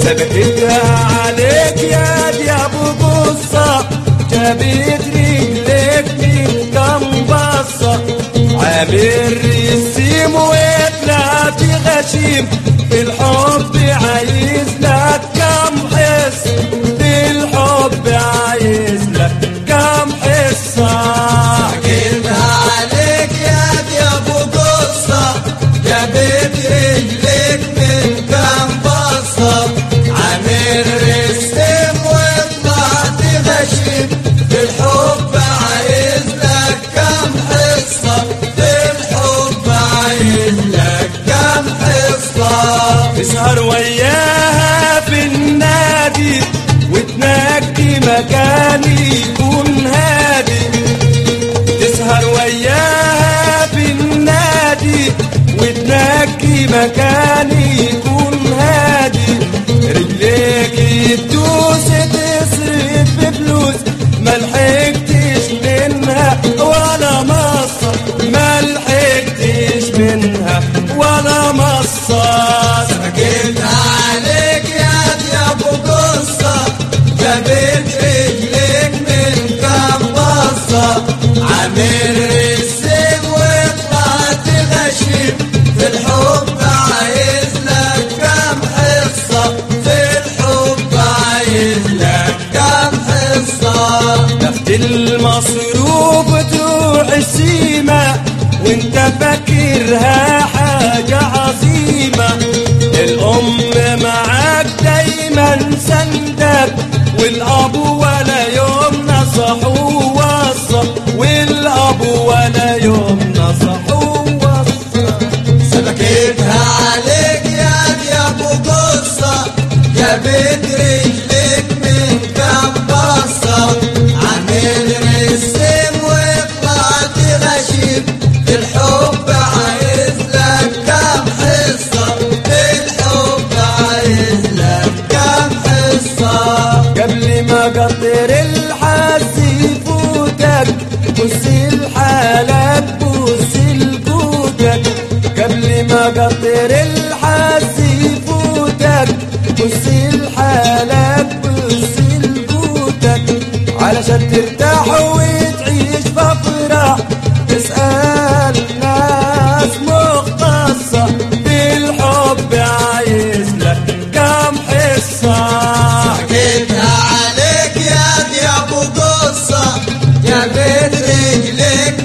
سبقتها عليك يا دي ابو قصة جابت رجلك من كم بصة عامر السيم ويطلع في غشيم في الحب عايز لك كم حس في الحب عايز لك كم حصة سكتها عليك يا دي ابو قصة جابت رجلك من كام بصة عامل رسم وطلعت غشيم في الحب عايز لك كام حصة في الحب عايز لك كام حصة تسهر وياها في النادي وتنجي مكان يكون هادي تسهر وياها في النادي وتنجي مكان يكون هادي رجليك يدوس تصرف بفلوس ملحقتش منها ولا مصة ملحقتش منها ولا مصة سكتها عليك يا دي ابو قصة جابت رجلك من كام بصة عامل رسم وطلعت غشيم في الحب عايز لك كام حصة في الحب عايز لك كام حصة تاخد المصروف تروح السيما وانت فاكرها حاجة عظيمة الأم معاك دايما سندك والأب ولا يوم نصح ووصى والأب ولا يوم نصح ووصى سبكتها عليك يا دي ابو قصة جابت رجلك من كام بصة عامل رسم وطلعت غشيم في الحب عايز لك كام حصة في الحب عايز لك كام حصة قبل ما قطر الحس يفوتك بص لحالك بص لجودك قبل ما قطر الحس يفوتك بص لحالك بص لجودك علشان ترتاح وتعيش بفرح تسأل ناس مختصة بالحب عايز لك كم حصة سكتها عليك يا دي ابو قصة جابت رجلك